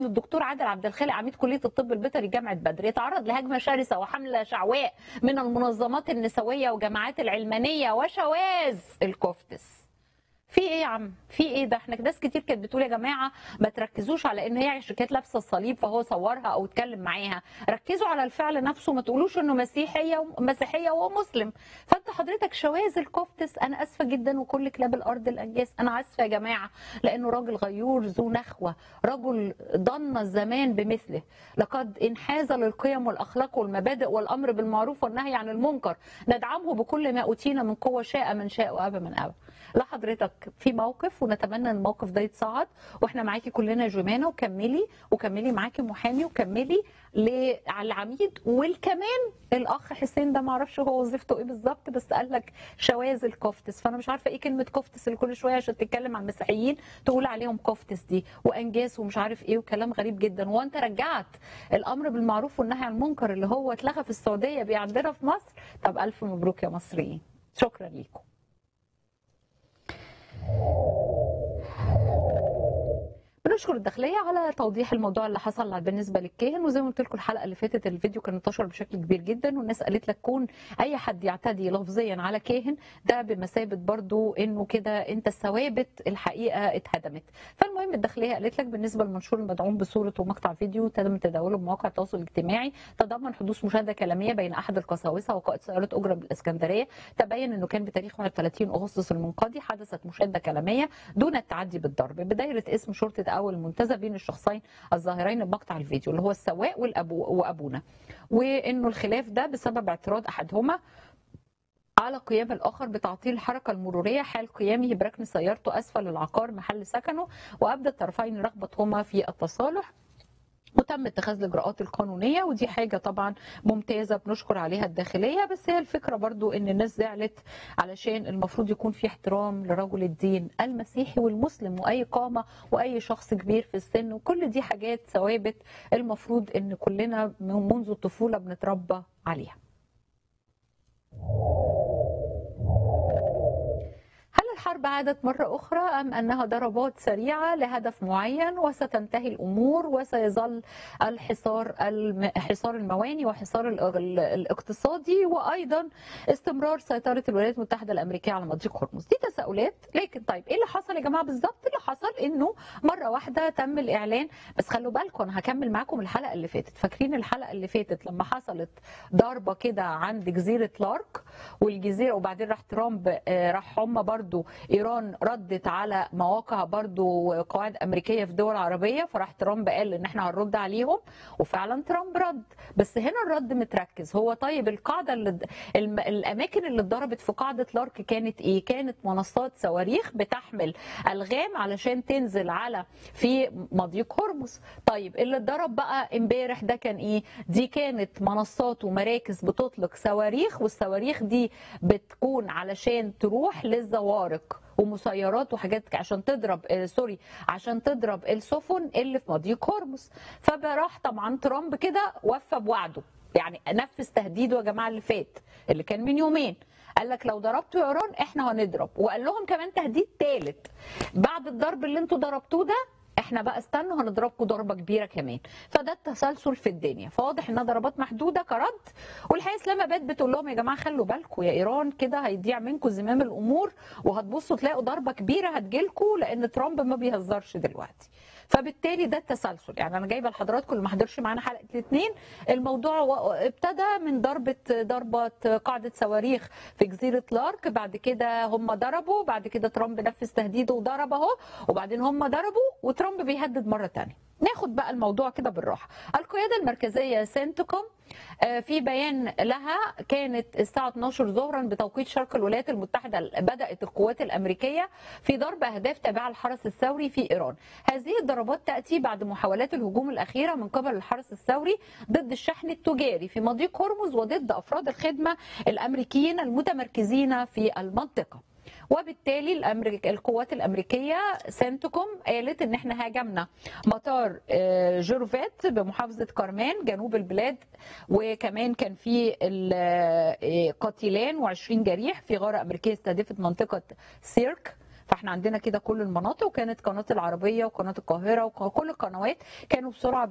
الدكتور عادل عبد الخالق عميد كليه الطب البيطري جامعه بدر يتعرض لهجمه شرسه وحمله شعواء من المنظمات النسويه وجماعات العلمانيه وشواذ الكفتس في ايه يا عم في ايه ده احنا ناس كتير كانت بتقول يا جماعه ما تركزوش على ان هي عشان كانت لابسه الصليب فهو صورها او اتكلم معاها ركزوا على الفعل نفسه ما تقولوش انه مسيحيه مسيحيه وهو مسلم فانت حضرتك شواذ الكفتس انا اسفه جدا وكل كلاب الارض الانجاس انا اسفه يا جماعه لانه راجل غيور ذو نخوه رجل ضن الزمان بمثله لقد انحاز للقيم والاخلاق والمبادئ والامر بالمعروف والنهي عن المنكر ندعمه بكل ما اوتينا من قوه شاء من شاء وابى من ابى لا حضرتك في موقف ونتمنى ان الموقف ده يتصاعد واحنا معاكي كلنا جمانه وكملي وكملي معاكي محامي وكملي ل- على العميد والكمان الاخ حسين ده معرفش هو وظيفته ايه بالظبط بس قال لك شواذ الكفتس فانا مش عارفه ايه كلمه كفتس اللي كل شويه عشان تتكلم عن المسيحيين تقول عليهم كفتس دي وانجاس ومش عارف ايه وكلام غريب جدا هو انت رجعت الامر بالمعروف والنهي عن المنكر اللي هو اتلغى في السعوديه بيه عندنا في مصر طب الف مبروك يا مصريين شكرا ليكم بنشكر الداخليه على توضيح الموضوع اللي حصل بالنسبه للكاهن وزي ما قلت لكم الحلقه اللي فاتت الفيديو كان انتشر بشكل كبير جدا والناس قالت لك كون اي حد يعتدي لفظيا على كاهن ده بمثابه برضو انه كده انت الثوابت الحقيقه اتهدمت فالمهم الداخليه قالت لك بالنسبه للمنشور المدعوم بصوره ومقطع فيديو تم تداوله بمواقع التواصل الاجتماعي تضمن حدوث مشاهده كلاميه بين احد القساوسه وقائد سياره اجره بالاسكندريه تبين انه كان بتاريخ 31 اغسطس المنقضي حدثت مشاهده كلاميه دون التعدي بالضرب بدايره اسم شرطه اول منتزه بين الشخصين الظاهرين بمقطع الفيديو اللي هو السواق والابو وابونا وانه الخلاف ده بسبب اعتراض احدهما على قيام الآخر بتعطيل الحركة المرورية حال قيامه بركن سيارته أسفل العقار محل سكنه وأبدى الطرفين رغبتهما في التصالح وتم اتخاذ الاجراءات القانونيه ودي حاجه طبعا ممتازه بنشكر عليها الداخليه بس هي الفكره برضو ان الناس زعلت علشان المفروض يكون في احترام لرجل الدين المسيحي والمسلم واي قامه واي شخص كبير في السن وكل دي حاجات ثوابت المفروض ان كلنا منذ الطفوله بنتربى عليها هل الحرب عادت مرة أخرى أم أنها ضربات سريعة لهدف معين وستنتهي الأمور وسيظل الحصار الم... حصار المواني وحصار ال- ال- الاقتصادي وأيضا استمرار سيطرة الولايات المتحدة الأمريكية على مضيق هرمز دي تساؤلات لكن طيب إيه اللي حصل يا جماعة بالظبط اللي حصل إنه مرة واحدة تم الإعلان بس خلوا بالكم أنا هكمل معاكم الحلقة اللي فاتت فاكرين الحلقة اللي فاتت لما حصلت ضربة كده عند جزيرة لارك والجزيرة وبعدين راح ترامب آه، راح هم برضو ايران ردت على مواقع برضو قواعد امريكيه في دول عربيه فراح ترامب قال ان احنا هنرد عليهم وفعلا ترامب رد بس هنا الرد متركز هو طيب القاعده اللي الم... الاماكن اللي اتضربت في قاعده لارك كانت ايه كانت منصات صواريخ بتحمل الغام علشان تنزل على في مضيق هرمز طيب اللي اتضرب بقى امبارح ده كان ايه دي كانت منصات ومراكز بتطلق صواريخ والصواريخ دي بتكون علشان تروح للزوارق ومسيرات وحاجات ك- عشان تضرب آه، سوري عشان تضرب السفن اللي في مضيق هرمز فراح طبعا ترامب كده وفى بوعده يعني نفذ تهديده يا جماعه اللي فات اللي كان من يومين قال لك لو ضربتوا ايران احنا هنضرب وقال لهم كمان تهديد ثالث بعد الضرب اللي انتوا ضربتوه ده احنا بقى استنوا هنضربكم ضربه كبيره كمان فده التسلسل في الدنيا فواضح انها ضربات محدوده كرد والحقيقه اسلام اباد بتقول لهم يا جماعه خلوا بالكم يا ايران كده هيضيع منكم زمام الامور وهتبصوا تلاقوا ضربه كبيره هتجيلكم لان ترامب ما بيهزرش دلوقتي فبالتالي ده التسلسل يعني انا جايبه لحضراتكم اللي ما حضرش معانا حلقه الاثنين الموضوع و- ابتدى من ضربه ضربه قاعده صواريخ في جزيره لارك بعد كده هم ضربوا بعد كده ترامب نفذ تهديده وضرب اهو وبعدين هم ضربوا وترامب بيهدد مره ثانيه ناخد بقى الموضوع كده بالراحه القياده المركزيه سنتكوم آه، في بيان لها كانت الساعة 12 ظهرا بتوقيت شرق الولايات المتحدة بدأت القوات الأمريكية في ضرب أهداف تابعة للحرس الثوري في إيران هذه الضربات تأتي بعد محاولات الهجوم الأخيرة من قبل الحرس الثوري ضد الشحن التجاري في مضيق هرمز وضد أفراد الخدمة الأمريكيين المتمركزين في المنطقة وبالتالي الأمريك... القوات الامريكيه سنتكوم قالت ان احنا هاجمنا مطار آه، جورفيت بمحافظه كرمان جنوب البلاد وكمان كان في ال- آه، قتيلان و20 جريح في غاره امريكيه استهدفت منطقه سيرك فاحنا عندنا كده كل المناطق وكانت قناه العربيه وقناه القاهره وكل القنوات كانوا بسرعه